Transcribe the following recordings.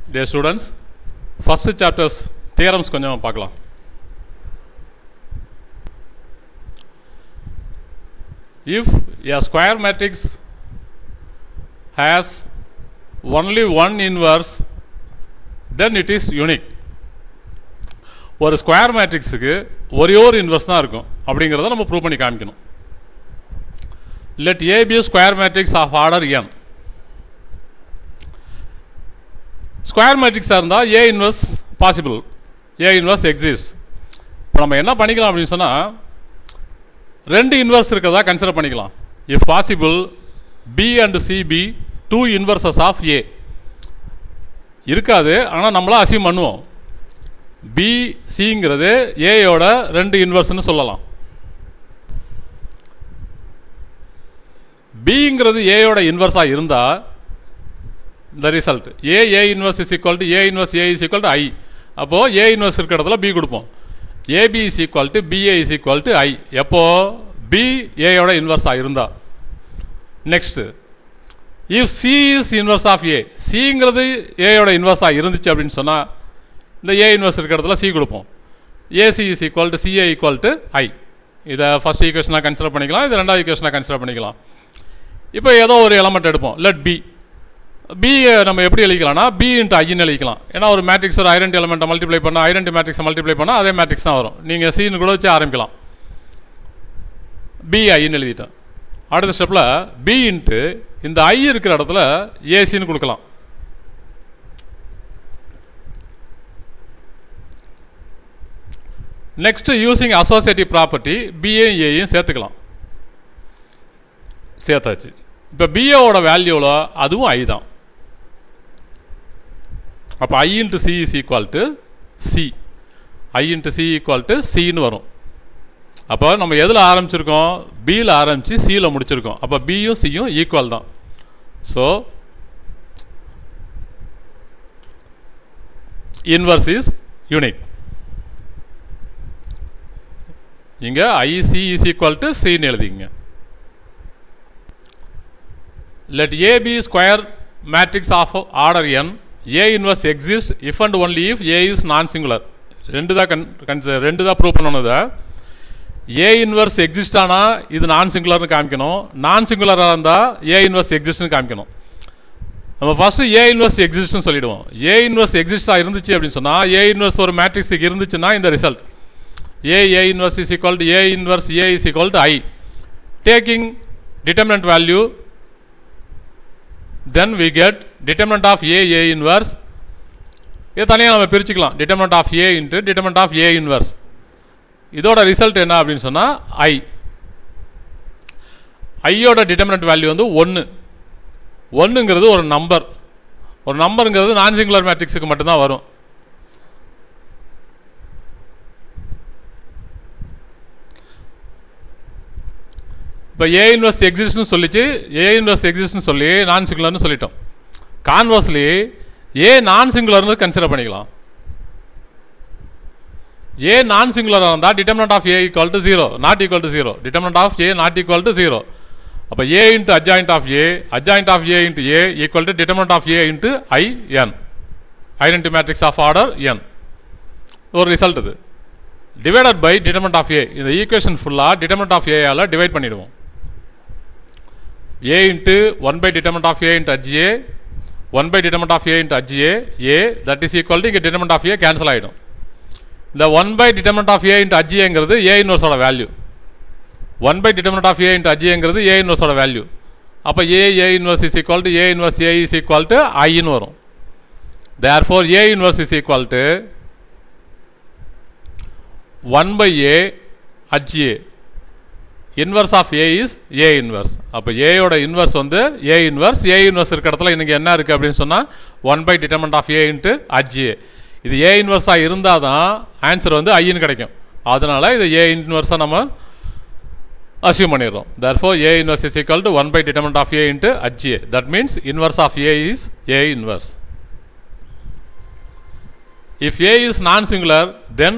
dear students first chapters theorems கொஞ்சம் பார்க்கலாம் if a square matrix has only one inverse then it is unique ஒரு square மேட்ரிக்ஸுக்கு ஒரே ஒரு இன்வெர்ஸ் தான் இருக்கும் அப்படிங்கிறத நம்ம ப்ரூவ் பண்ணி காமிக்கணும் let A be square matrix of order n square மேட்ரிக்ஸாக இருந்தால் A inverse possible A inverse exist இப்போ நம்ம என்ன பண்ணிக்கலாம் அப்படின்னு சொன்னால் ரெண்டு இன்வெர்ஸ் இருக்கிறதா கன்சிடர் பண்ணிக்கலாம் if possible B and C be two inverses of A இருக்காது ஆனால் நம்மளா அசியூம் பண்ணுவோம் பி சிங்கிறது ஏயோட ரெண்டு இன்வெர்ஸ்னு சொல்லலாம் பிங்கிறது ஏயோட இன்வெர்ஸாக இருந்தால் இந்த result A A inverse is equal to A inverse A is equal to I அப்போது ஏ இன்வெர்ஸ் இருக்கிற இடத்துல பி கொடுப்போம் AB is equal to BA is equal to I எப்போ பி ஏயோட இன்வெர்ஸாக இருந்தா next if C is inverse of A சிங்கிறது ஏயோட இன்வெர்ஸாக இருந்துச்சு அப்படின்னு சொன்னால் இந்த ஏ இன்வெர்ஸ் இருக்கிற இடத்துல சி கொடுப்போம் AC is equal to CA equal to I இதை ஃபஸ்ட் ஈக்குவேஷனாக கன்சிடர் பண்ணிக்கலாம் இது ரெண்டாவது ஈக்குவேஷனாக கன்சிடர் பண்ணிக்கலாம் இப்போ ஏதோ ஒரு எலமெண்ட் எடுப்போம் லெட் பி பி நம்ம எப்படி எழுதிக்கலாம்னா பி இன்ட்டு ஐன்னு எழுதிக்கலாம் ஏன்னா ஒரு மேட்ரிக்ஸ் ஒரு ஐடென்டி எலமெண்ட்டை மல்டிப்ளை பண்ணால் ஐடென்டி மேட்ரிக்ஸை மல்டிப்ளை பண்ணால் அதே மேட்ரிக்ஸ் தான் வரும் நீங்கள் சின்னு கூட வச்சு ஆரம்பிக்கலாம் பி ஐன்னு எழுதிட்டேன் அடுத்த ஸ்டெப்பில் பி இன்ட்டு இந்த ஐ இருக்கிற இடத்துல ஏசின்னு கொடுக்கலாம் நெக்ஸ்ட் யூசிங் அசோசியேட்டிவ் ப்ராப்பர்ட்டி பிஏயும் ஏயும் சேர்த்துக்கலாம் சேர்த்தாச்சு இப்போ பிஏவோட வேல்யூவில் அதுவும் ஐ தான் அப்போ I into C is equal to C I into C equal to சின்னு வரும் அப்போ நம்ம எதில் ஆரம்பிச்சிருக்கோம் பியில் ஆரம்பித்து சியில் முடிச்சிருக்கோம் அப்போ பியும் சியும் ஈக்குவல் தான் ஸோ இன்வர்ஸ் இஸ் யூனிக் இங்கே ஐசி இஸ் ஈக்குவல் டு சின்னு எழுதிங்க let A be square matrix of order n A inverse exists if and only if A is non-singular ரெண்டு தான் கன் கன்ச ரெண்டு தான் ப்ரூவ் பண்ணணும் இதை ஏ இன்வர்ஸ் எக்ஸிஸ்ட் ஆனால் இது நான் சிங்குலர்னு காமிக்கணும் நான் சிங்குலராக இருந்தால் ஏ இன்வர்ஸ் எக்ஸிஸ்ட்னு காமிக்கணும் நம்ம ஃபஸ்ட்டு ஏ இன்வர்ஸ் எக்ஸிஸ்ட்னு சொல்லிடுவோம் ஏ இன்வர்ஸ் எக்ஸிஸ்டாக இருந்துச்சு அப்படின்னு சொன்னால் ஏ இன்வர்ஸ் ஒரு மேட்ரிக்ஸுக்கு இருந்துச்சுன்னா இந்த result A A inverse is equal to A inverse A is equal to I taking determinant value then we get determinant of A A inverse இதை தனியாக நம்ம பிரிச்சுக்கலாம் determinant of A into determinant of A inverse இதோட result என்ன அப்படின்னு சொன்னால் ஐ ஐயோட determinant value வந்து ஒன்று ஒன்றுங்கிறது ஒரு நம்பர் ஒரு நம்பருங்கிறது நான் சிங்குலர் மேட்ரிக்ஸுக்கு மட்டும்தான் வரும் இப்போ ஏ இன்வெர்ஸ் எக்ஸிஸ்ட்னு சொல்லிச்சு ஏ இன்வெர்ஸ் எக்ஸிஸ்ட்னு சொல்லி நான் சிங்குலர்னு சொல்லிட்டோம் கான்வர்ஸ்லி ஏ நான் சிங்குலர்னு கன்சிடர் பண்ணிக்கலாம் ஏ நான் சிங்குலராக இருந்தால் determinant of A equal to zero not equal to zero determinant of A not equal to zero அப்போ A into adjoint of A adjoint of A into A equal to determinant of A into I n identity matrix of order n ஒரு result இது divided by determinant of A இந்த equation ஃபுல்லாக determinant of ஏயால் divide பண்ணிடுவோம் a into 1 by determinant of a into HA 1 by determinant of a into HA a that is equal to இங்கே determinant of a cancel ஆகிடும் இந்த 1 by determinant of a into HAங்கிறது a inverse ஓட value 1 by determinant of a into HAங்கிறது a inverse ஓட value அப்போ a a inverse is equal to a inverse a is equal to i ன்னு வரும் therefore a inverse is equal to 1 by a HA inverse of A is A inverse அப்போ ஏயோட inverse வந்து ஏ inverse A inverse இருக்க இடத்துல எனக்கு என்ன இருக்குது அப்படின்னு சொன்னால் one by determinant of A into adj A இது ஏ இன்வர்ஸாக இருந்தால் தான் ஆன்சர் வந்து ஐன்னு கிடைக்கும் அதனால் இதை ஏ இன்வர்ஸாக நம்ம அசியூம் பண்ணிடுறோம் therefore A inverse is equal to one by determinant of A into adj A that means inverse of A is A inverse if A is non singular then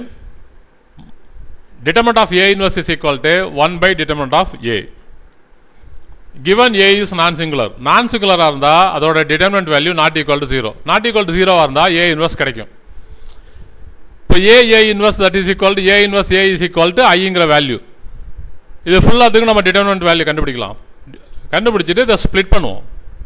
determinant of A inverse is equal to 1 by determinant of A. given A is non-singular non-singular-ஆ இருந்தா அதோட determinant value not equal to 0 not equal to 0 இருந்தா A inverse கிடைக்கும் இப்போ A A inverse that is equal to A inverse A is equal to I-ங்கிற value இது ஃபுல்லாத்துக்கு நம்ம determinant வேல்யூ கண்டுபிடிக்கலாம் கண்டுபிடிச்சிட்டு இதை ஸ்ப்ளிட் பண்ணுவோம்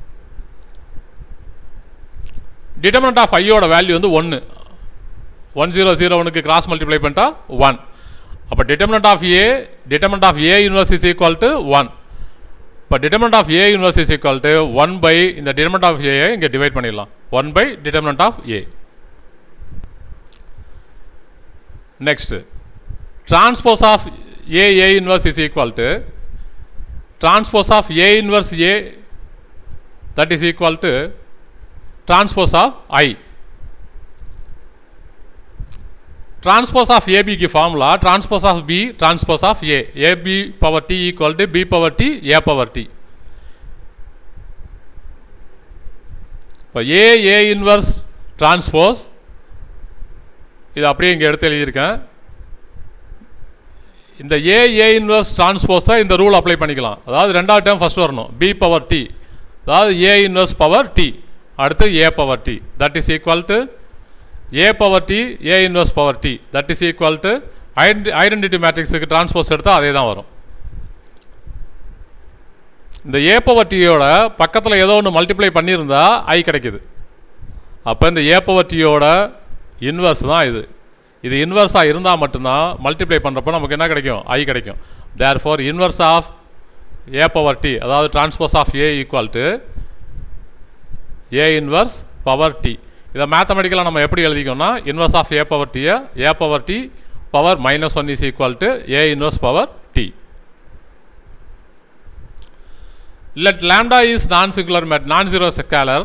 determinant ஆஃப் ஐயோட வேல்யூ வந்து ஒன்று ஒன் ஜீரோ ஜீரோ ஒனுக்கு கிராஸ் மல்டிப்ளை பண்ணிட்டா ஒன் அப்போ determinant of A determinant of A inverse is equal to one இப்போ determinant of A inverse is equal to one by இந்த determinant ஆஃப் ஏ இங்கே divide பண்ணிடலாம் one by determinant of A next transpose of A A inverse is equal to transpose of A inverse A that is equal to transpose of I transpose of AB की formula transpose of B transpose of A AB power T equal to B power T A power T இப்போ A A inverse transpose இது அப்படியே இங்கே எடுத்து எழுதியிருக்கேன் இந்த A A inverse transpose இந்த rule apply பண்ணிக்கலாம் அதாவது ரெண்டாவது டைம் ஃபர்ஸ்ட் வரணும் B பவர் T அதாவது A inverse பவர் T அடுத்து A power T that is equal to a power T A inverse power T that is equal to identity மேட்ரிக்ஸுக்கு transpose எடுத்தால் அதே தான் வரும் இந்த ஏ பவர் டியோட பக்கத்தில் ஏதோ ஒன்று மல்டிப்ளை பண்ணியிருந்தா ஐ கிடைக்குது அப்போ இந்த ஏ பவர் டியோட இன்வர்ஸ் தான் இது இது இன்வர்ஸாக இருந்தால் மட்டும்தான் மல்டிப்ளை பண்ணுறப்போ நமக்கு என்ன கிடைக்கும் ஐ கிடைக்கும் therefore inverse of A power T அதாவது transpose of A equal to A inverse power T இதை மேத்தமெட்டிக்கலாக நம்ம எப்படி எழுதிக்கோம்னா இன்வர்ஸ் ஆஃப் ஏ பவர் டியை A power T power minus one is equal to A inverse power T let lambda is non singular mat non zero scalar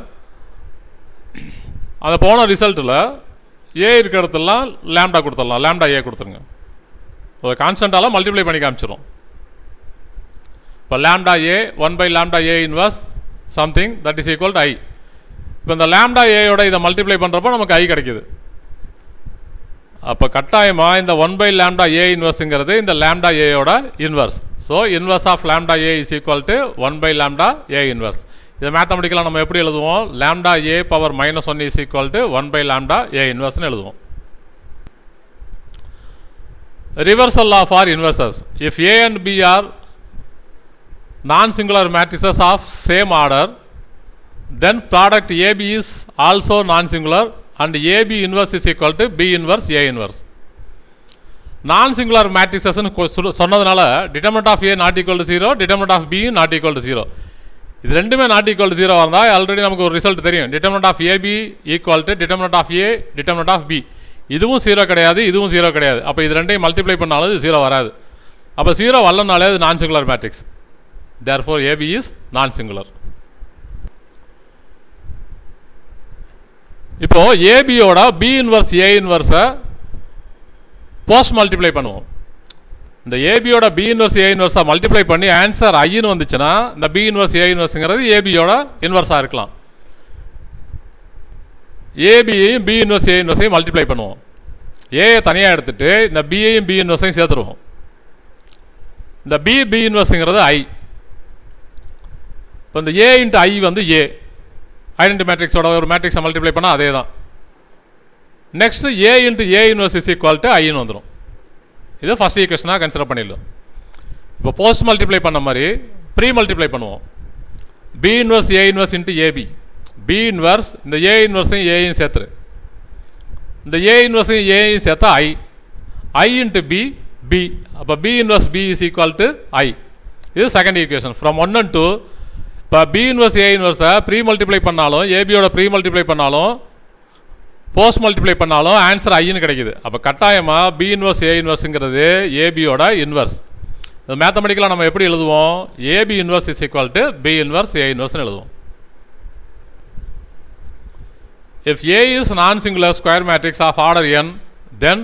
அந்த போன ரிசல்ட்டில் ஏ இருக்கிற இடத்துலாம் lambda கொடுத்துடலாம் லேம்டா ஏ கொடுத்துருங்க ஒரு கான்ஸ்டன்டால மல்டிப்ளை பண்ணி காமிச்சிரும் இப்போ lambda A one by lambda A inverse something that is equal to I இப்போ இந்த லேம்டா ஏயோட இதை மல்டிப்ளை பண்ணுறப்போ நமக்கு ஐ கிடைக்குது அப்போ கட்டாயமாக இந்த ஒன் பை லேம்டா ஏ இன்வர்ஸுங்கிறது இந்த லேம்டா ஏயோட inverse so inverse of lambda A is equal to one by lambda A inverse இதை மேத்தமெட்டிக்கலாக நம்ம எப்படி எழுதுவோம் lambda A power minus one is equal to one by lambda A இன்வர்ஸ்னு எழுதுவோம் reversal of our inverses if a and b are non singular matrices of same order then product AB is also non-singular and AB inverse is equal to B inverse A inverse. Non singular மேட்ரிசஸ்னு சொன்னதுனால determinant of A not equal to zero determinant of B not equal to zero இது ரெண்டுமே not equal to zero இருந்தால் already நமக்கு ஒரு result தெரியும் determinant of AB equal to determinant of A determinant of B இதுவும் zero கிடையாது இதுவும் zero கிடையாது அப்போ இது ரெண்டையும் மல்டிப்ளை பண்ணாலும் இது ஜீரோ வராது அப்போ ஜீரோ வரலனாலே அது non singular matrix therefore AB is non singular இப்போ ஏபியோட பி இன்வர்ஸ் ஏ இன்வர்ஸை போஸ்ட் மல்டிப்ளை பண்ணுவோம் இந்த ஏபியோட பி இன்வர்ஸ் ஏ இன்வர்ஸை மல்டிப்ளை பண்ணி ஆன்சர் ஐன்னு வந்துச்சுன்னா இந்த பி இன்வர்ஸ் ஏ இன்வர்ஸுங்கிறது ஏபியோட இன்வர்ஸாக இருக்கலாம் ஏபியையும் பி இன்வர்ஸ் ஏ இன்வர்ஸையும் மல்டிப்ளை பண்ணுவோம் ஏயை தனியாக எடுத்துட்டு இந்த பியையும் பி இன்வர்ஸையும் சேர்த்துருவோம் இந்த பி பி இன்வர்ஸுங்கிறது ஐ இப்போ இந்த ஏ இன்ட்டு ஐ வந்து ஏ ஐடென்டி மேட்ரிக்ஸோட ஒரு மேட்ரிக்ஸை மல்டிப்ளை பண்ணால் அதே தான் next A into A inverse is equal to ஐன்னு வந்துடும் இது ஃபஸ்ட் ஈக்குவேஷனாக கன்சிடர் பண்ணிடலாம் இப்போ போஸ்ட் மல்டிப்ளை பண்ண மாதிரி ப்ரீ மல்டிப்ளை பண்ணுவோம் B inverse A inverse into AB B inverse இந்த ஏ இன்வர்ஸையும் ஏயும் சேர்த்துரு இந்த ஏ இன்வர்ஸையும் ஏயும் சேர்த்தா I I into B B அப்போ B inverse B is equal to I இது second equation from one and two இப்போ பி இன்வர்ஸ் ஏ இன்வர்ஸை ப்ரீ மல்டிப்ளை பண்ணாலும் ஏபியோட ப்ரீ மல்டிப்ளை பண்ணாலும் போஸ்ட் மல்டிப்ளை பண்ணாலும் ஆன்சர் ஐன்னு கிடைக்குது அப்போ கட்டாயமாக பி இன்வர்ஸ் ஏ இன்வர்ஸுங்கிறது ஏபியோட இன்வர்ஸ் இது மேத்தமெட்டிக்கலாக நம்ம எப்படி எழுதுவோம் AB inverse is equal to B inverse A இன்வர்ஸ்னு எழுதுவோம் if A is non-singular square matrix of order n, then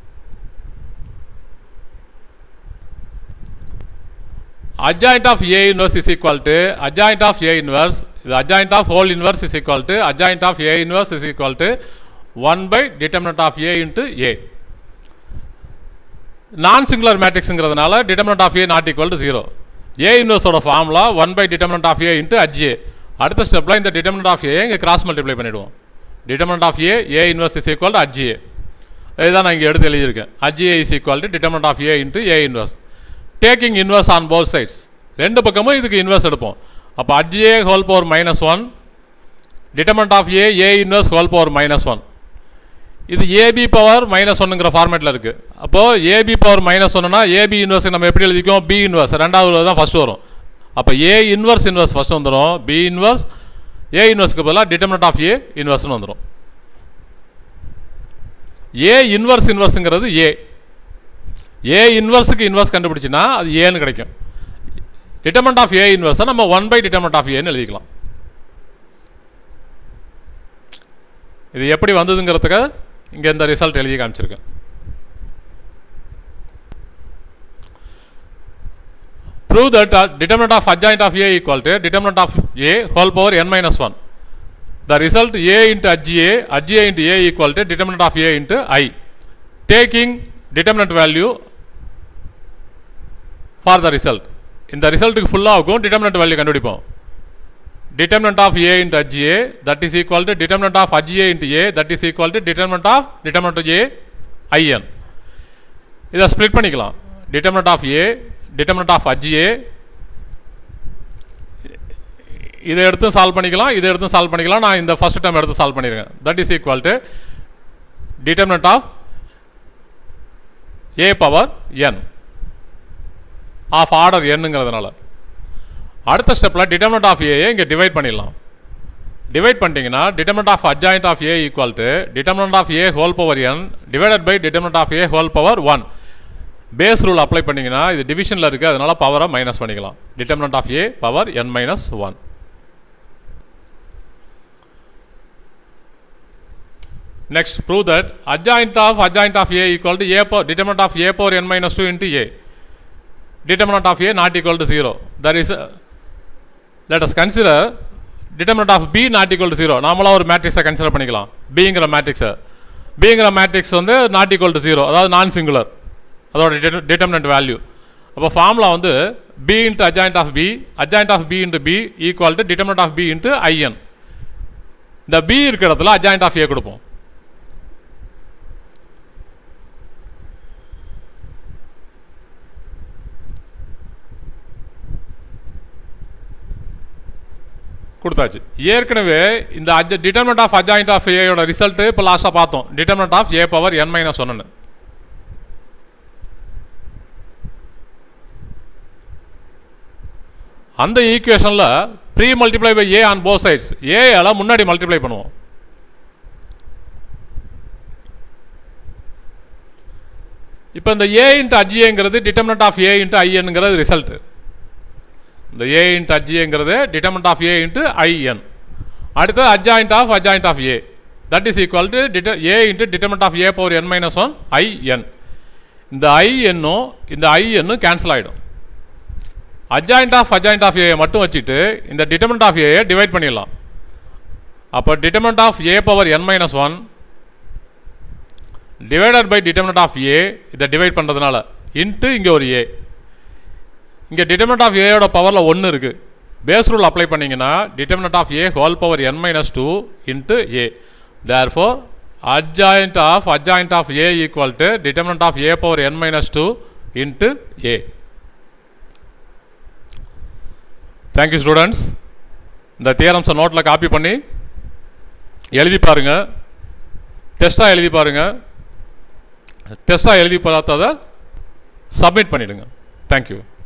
adjoint of A inverse is equal to adjoint of A inverse, the adjoint of whole inverse is equal to adjoint of A inverse is equal to 1 by determinant of A into A. Non singular மேட்ரிக்ஸுங்கிறதுனால determinant of A not equal to zero A இன்வர்ஸோட formula one by determinant of A into adj A அடுத்த ஸ்டெப்பில் இந்த determinant of A இங்கே cross multiply பண்ணிவிடுவோம் determinant of A A inverse is equal to adj A இதுதான் நான் இங்கே எடுத்து எழுதியிருக்கேன் adj A is equal to determinant of A into A inverse taking inverse on both sides ரெண்டு பக்கமும் இதுக்கு இன்வர்ஸ் எடுப்போம் அப்போ adj A whole power minus one determinant of A A inverse whole power minus one இது ஏபி பவர் மைனஸ் ஒன்னுங்கிற ஃபார்மேட்டில் இருக்குது அப்போது ஏபி பவர் மைனஸ் ஒன்னுனா ஏபி இன்வர்ஸ் நம்ம எப்படி எழுதிக்கோம் பி இன்வர்ஸ் ரெண்டாவது தான் ஃபஸ்ட்டு வரும் அப்போ ஏ இன்வர்ஸ் இன்வர்ஸ் ஃபஸ்ட்டு வந்துடும் பி இன்வர்ஸ் ஏ இன்வர்ஸ்க்கு பதிலாக டிட்டர்மெண்ட் ஆஃப் ஏ இன்வர்ஸ்னு வந்துடும் A inverse இன்வர்ஸுங்கிறது A A இன்வர்ஸுக்கு inverse கண்டுபிடிச்சின்னா அது ஏன்னு கிடைக்கும் டிட்டர்மெண்ட் ஆஃப் ஏ இன்வர்ஸை நம்ம ஒன் பை டிட்டர்மெண்ட் ஆஃப் ஏன்னு எழுதிக்கலாம் இது எப்படி வந்ததுங்கிறதுக்கு இங்கே இந்த ரிசல்ட் எழுதி காமிச்சிருக்கேன் prove that uh, determinant of adjoint of A equal to determinant of A whole power n minus 1. The result A into adja, adja into A equal to determinant of A into I. Taking determinant value for the result. இந்த ரிசல்ட்டுக்கு ஃபுல்லாகும் determinant value கண்டுபிடிப்போம் determinant of A into adja that is equal to determinant of adja into A that is equal to determinant of determinant of A in. இதை split பண்ணிக்கலாம் determinant of A determinant of adja இதை எடுத்து solve பண்ணிக்கலாம் இதை எடுத்து solve பண்ணிக்கலாம் நான் இந்த ஃபர்ஸ்ட் டைம் எடுத்து சால்வ் பண்ணிருக்கேன் that is equal to determinant of A power n of order என்னங்கிறதுனால அடுத்த ஸ்டெப்பில் டிட்டர்மினன்ட் ஆஃப் ஏ இங்கே டிவைட் பண்ணிடலாம் டிவைட் பண்ணிட்டீங்கன்னா determinant of adjoint of A equal to determinant of A whole power n divided by determinant of A whole power one base rule apply பண்ணிங்கன்னா இது டிவிஷனில் இருக்குது அதனால பவரை மைனஸ் பண்ணிக்கலாம் determinant of A power N minus one Next, prove that adjoint of adjoint of A equal to A power determinant of A power n minus 2 into A. Determinant of A not equal to 0. There is a, let us consider determinant of B not equal to 0. நாமளா ஒரு மேட்ரிக்ஸை consider பண்ணிக்கலாம் பிங்கிற மேட்ரிக்ஸை பிங்கிற matrix வந்து not equal to zero அதாவது நான் சிங்குலர் அதோட டிட்டர்மினன்ட் வேல்யூ அப்போ ஃபார்முலா வந்து B into adjoint of B adjoint of B into B equal to determinant of B into I N இந்த பி இருக்கிற இடத்துல அஜாயிண்ட் ஆஃப் ஏ கொடுப்போம் கொடுத்தாச்சு ஏற்கனவே இந்த adj determinant of adjoint of ஏயோட ரிசல்ட் இப்போ லாஸ்ட்டாக பார்த்தோம் determinant of A power N minus ஒன்னு அந்த ஈக்குவேஷனில் premultiply by A on both sides ஏயால் முன்னாடி மல்டிப்ளை பண்ணுவோம் இப்போ இந்த ஏ இன்ட்டு அஜ்ஏங்கிறது டிட்டர்மினன்ட் ஆஃப் ஏ இன்ட்டு ஐஎன்ங்கிறது ரிசல்ட் இந்த ஏ இன்ட்டு அஜ்ஏங்கிறது determinant of A into I N அடுத்தது adjoint of adjoint of A that is equal to det A into determinant of A power N minus one I N இந்த I என்னும் இந்த I என்னும் cancel ஆகிடும் adjoint of adjoint of A மட்டும் வச்சுட்டு இந்த determinant of A divide பண்ணிடலாம் அப்போ determinant of A power N minus one divided by determinant of A இதை டிவைட் பண்ணுறதுனால இன்ட்டு இங்கே ஒரு ஏ இங்கே டிட்டர்மினன்ட் ஆஃப் ஏயோட பவரில் ஒன்று இருக்குது பேஸ் ரூல் அப்ளை பண்ணிங்கன்னா determinant of A whole power N minus two into A therefore adjoint of adjoint of A equal to determinant of A power n minus 2 into A. Thank you students. இந்த தியரம்ஸை நோட்டில் copy பண்ணி எழுதி பாருங்க டெஸ்ட்டாக எழுதி பாருங்க டெஸ்ட்டாக எழுதி பார்த்ததை submit பண்ணிடுங்க தேங்க்யூ